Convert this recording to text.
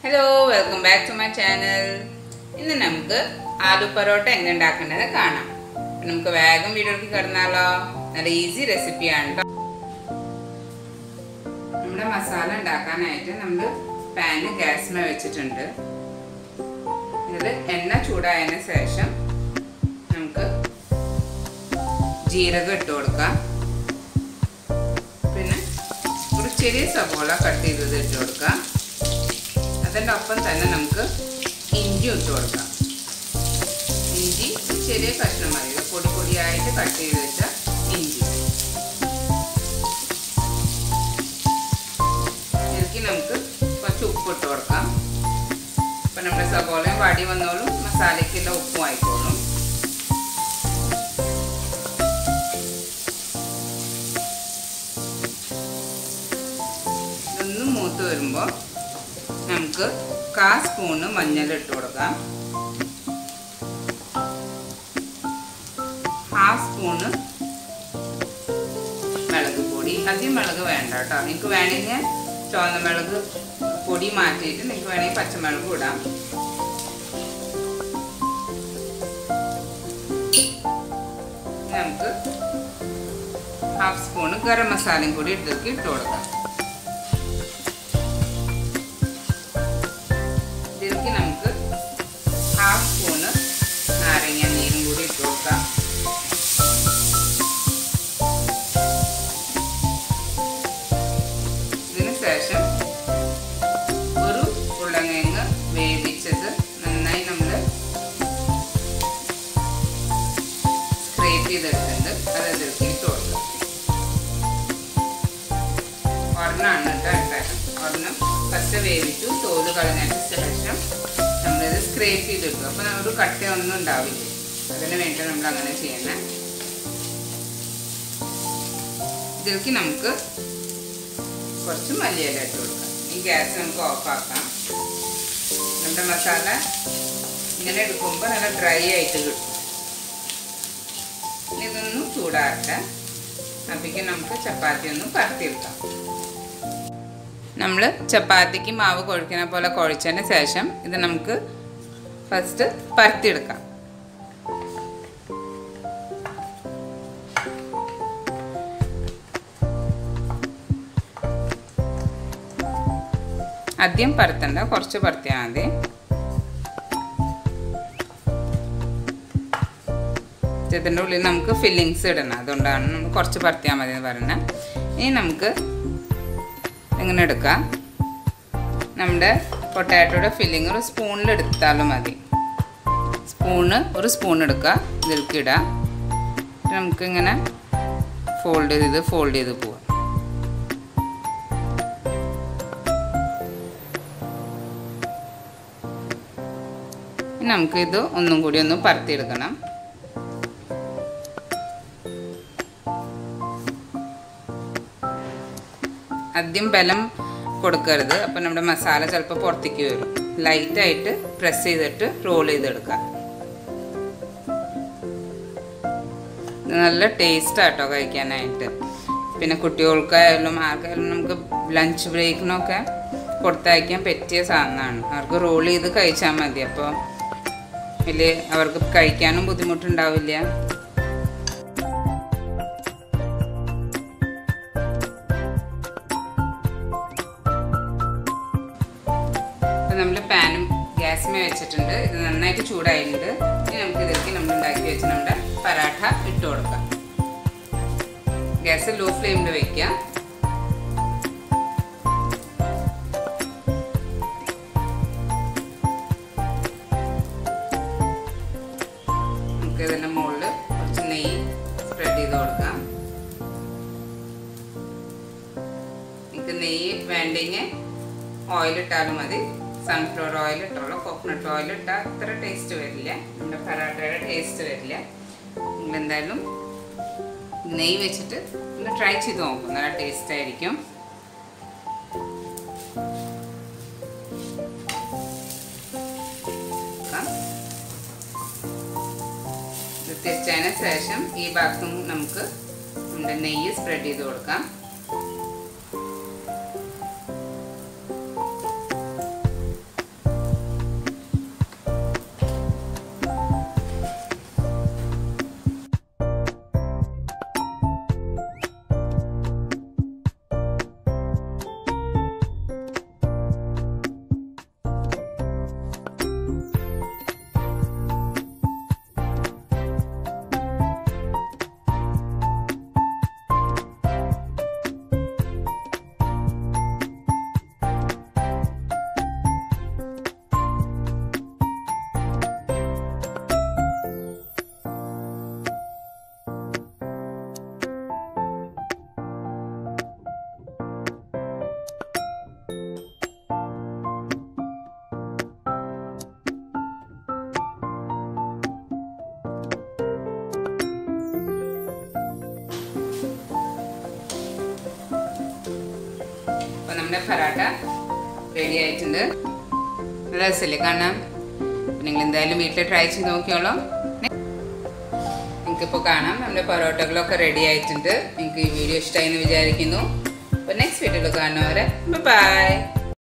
hello welcome back to my channel ഇന്ന് നമുക്ക് ആലു പൊറോട്ട എങ്ങനെ ഉണ്ടാക്കേണ്ടത് കാണാം അപ്പൊ നമുക്ക് വേഗം വീഡിയോക്ക് കിടന്നാലോ നല്ല ഈസി റെസിപ്പിയാണ് ട്ടോ നമ്മുടെ മസാല ഉണ്ടാക്കാനായിട്ട് നമ്മൾ പാന് ഗ്യാസ്മേ വെച്ചിട്ടുണ്ട് ഇതിൽ എണ്ണ ചൂടായതിന് ശേഷം നമുക്ക് ജീരകം ഇട്ട് കൊടുക്കാം പിന്നെ ഒരു ചെറിയ സവോള കട്ട് ചെയ്തത് ഇട്ട് കൊടുക്കാം അതിൻ്റെ ഒപ്പം തന്നെ നമുക്ക് ഇഞ്ചി ഇട്ട് കൊടുക്കാം ഇഞ്ചി ചെറിയ കഷ്ണം മതി ഇത് പൊടി പൊടിയായിട്ട് കട്ട് ചെയ്ത് വെച്ച ഇഞ്ചി ഇതിലേക്ക് നമുക്ക് കുറച്ച് ഉപ്പ് ഇട്ട് കൊടുക്കാം ഇപ്പം നമ്മുടെ സവോളയും വാടി വന്നോളും മസാലയ്ക്കുള്ള ഉപ്പും ആയിക്കോളും ഇതൊന്ന് മൂത്ത് വരുമ്പോൾ നമുക്ക് കാ സ്പൂണ് മഞ്ഞൾ ഇട്ട് കൊടുക്കാം ഹാഫ് സ്പൂണ് മുളക് പൊടി അധികം മുളക് വേണ്ട കേട്ടോ നിങ്ങൾക്ക് വേണമെങ്കിൽ ചുവന്ന മുളക് പൊടി മാറ്റിയിട്ട് നിങ്ങൾക്ക് വേണമെങ്കിൽ പച്ചമുളക് ഇടാം നമുക്ക് ഹാഫ് സ്പൂണ് ഗരം മസാലയും കൂടി ഇതിലേക്ക് ഇട്ട് കൊടുക്കാം ഇതിലേക്ക് നമുക്ക് ഹാഫ് സ്പൂണ് നാരങ്ങ നീരും കൂടി ഇട്ട് കൊടുക്കാം ഇതിന് ശേഷം ഒരു ഉരുളക്കിഴങ്ങ് വേവിച്ചത് നന്നായി നമ്മൾ സ്ക്രേപ്പ് ചെയ്തെടുത്തിട്ടുണ്ട് അത് ഇതിലേക്ക് ഇട്ട് കൊടുക്കാം ഒരെണ്ണമാണ് കേട്ടോ എടുത്തേക്കാം ഒരെണ്ണം ഫസ്റ്റ് വേവിച്ചു തോല് കളഞ്ഞതിന് ശേഷം നമ്മളിത് സ്ക്രേപ്പ് ചെയ്തെടുക്കും അപ്പോൾ നമുക്ക് കട്ടയൊന്നും ഉണ്ടാവില്ല അതിന് വേണ്ടി നമ്മൾ അങ്ങനെ ചെയ്യണേ ഇതിലേക്ക് നമുക്ക് കുറച്ച് മല്ലിയില ഇട്ട് കൊടുക്കാം ഈ ഗ്യാസ് നമുക്ക് ഓഫാക്കാം നമ്മുടെ മസാല ഇങ്ങനെ എടുക്കുമ്പോൾ നല്ല ഡ്രൈ ആയിട്ട് കിട്ടും ഇനി ഇതൊന്നും ചൂടാകട്ടെ അപ്പോഴേക്കും നമുക്ക് ചപ്പാത്തി ഒന്ന് പരത്തിയെടുക്കാം നമ്മൾ ചപ്പാത്തിക്ക് മാവ് കുഴക്കുന്ന പോലെ കുഴച്ചതിന് ശേഷം ഇത് നമുക്ക് ഫസ്റ്റ് പരത്തിയെടുക്കാം ആദ്യം പരത്തണ്ട കുറച്ച് പരത്തിയാൽ മതി ഇതിൻ്റെ ഉള്ളിൽ നമുക്ക് ഫില്ലിങ്സ് ഇടണം അതുകൊണ്ടാണ് നമ്മൾ കുറച്ച് പരത്തിയാൽ മതി എന്ന് പറയുന്നത് ഇനി നമുക്ക് ഇങ്ങനെ എടുക്കാം നമ്മുടെ പൊട്ടാറ്റോയുടെ ഫില്ലിങ് ഒരു സ്പൂണിൽ എടുത്താലും മതി സ്പൂണ് ഒരു സ്പൂൺ എടുക്കുക ഇതിലേക്ക് ഇടാം നമുക്കിങ്ങനെ ഫോൾഡ് ചെയ്ത് ഫോൾഡ് ചെയ്ത് പോവാം നമുക്കിത് ഒന്നും കൂടി ഒന്ന് പരത്തിയെടുക്കണം ആദ്യം ബലം കൊടുക്കരുത് അപ്പം നമ്മുടെ മസാല ചിലപ്പോൾ പുറത്തേക്ക് വരും ലൈറ്റായിട്ട് പ്രസ് ചെയ്തിട്ട് റോൾ ചെയ്തെടുക്കാം നല്ല ടേസ്റ്റ് ആട്ടോ കഴിക്കാനായിട്ട് പിന്നെ കുട്ടികൾക്കായാലും ആർക്കായാലും നമുക്ക് ലഞ്ച് ബ്രേക്കിനൊക്കെ കൊടുത്തയക്കാൻ പറ്റിയ സാധനമാണ് അവർക്ക് റോൾ ചെയ്ത് കഴിച്ചാൽ മതി അപ്പോൾ വലിയ അവർക്ക് കഴിക്കാനും ബുദ്ധിമുട്ടുണ്ടാവില്ല അപ്പം നമ്മൾ പാനും ഗ്യാസ്മേ വെച്ചിട്ടുണ്ട് ഇത് നന്നായിട്ട് ചൂടായിട്ടുണ്ട് ഇനി നമുക്ക് ഇതിലേക്ക് നമ്മൾ ഉണ്ടാക്കി വെച്ച് നമ്മുടെ പരാഠ ഇട്ട് കൊടുക്കാം ഗ്യാസ് ലോ ഫ്ലെയിമിൽ വെക്കാം നമുക്ക് ഇതിൻ്റെ മുകളിൽ കുറച്ച് നെയ്യ് സ്പ്രെഡ് ചെയ്ത് കൊടുക്കാം നിങ്ങൾക്ക് നെയ്യ് വേണ്ടെങ്കിൽ ഓയിൽ ഇട്ടാലും മതി സൺഫ്ലവർ ഓയിൽ ഇട്ടോളൂ കോക്കനട്ട് ഓയിൽ ഇട്ടാൽ അത്ര ടേസ്റ്റ് വരില്ല നമ്മുടെ പരാട്ടയുടെ ടേസ്റ്റ് വരില്ല നിങ്ങൾ എന്തായാലും നെയ്യ് വെച്ചിട്ട് ഒന്ന് ട്രൈ ചെയ്ത് നോക്കും നല്ല ടേസ്റ്റ് ആയിരിക്കും ഇത് തിരിച്ചതിന് ശേഷം ഈ ഭാഗത്തും നമുക്ക് നമ്മുടെ നെയ്യ് സ്പ്രെഡ് ചെയ്ത് കൊടുക്കാം പറാട്ട റെഡി ആയിട്ടുണ്ട് നല്ല രസമില്ലേ കാണാം അപ്പോൾ നിങ്ങൾ എന്തായാലും വീട്ടിൽ ട്രൈ ചെയ്ത് നോക്കിയോളൂ നിങ്ങൾക്കിപ്പോൾ കാണാം നമ്മുടെ പൊറോട്ടകളൊക്കെ റെഡി ആയിട്ടുണ്ട് നിങ്ങൾക്ക് ഈ വീഡിയോ ഇഷ്ടമായി എന്ന് വിചാരിക്കുന്നു അപ്പോൾ നെക്സ്റ്റ് വീഡിയോയിൽ കാണുന്നവരെ ബൈ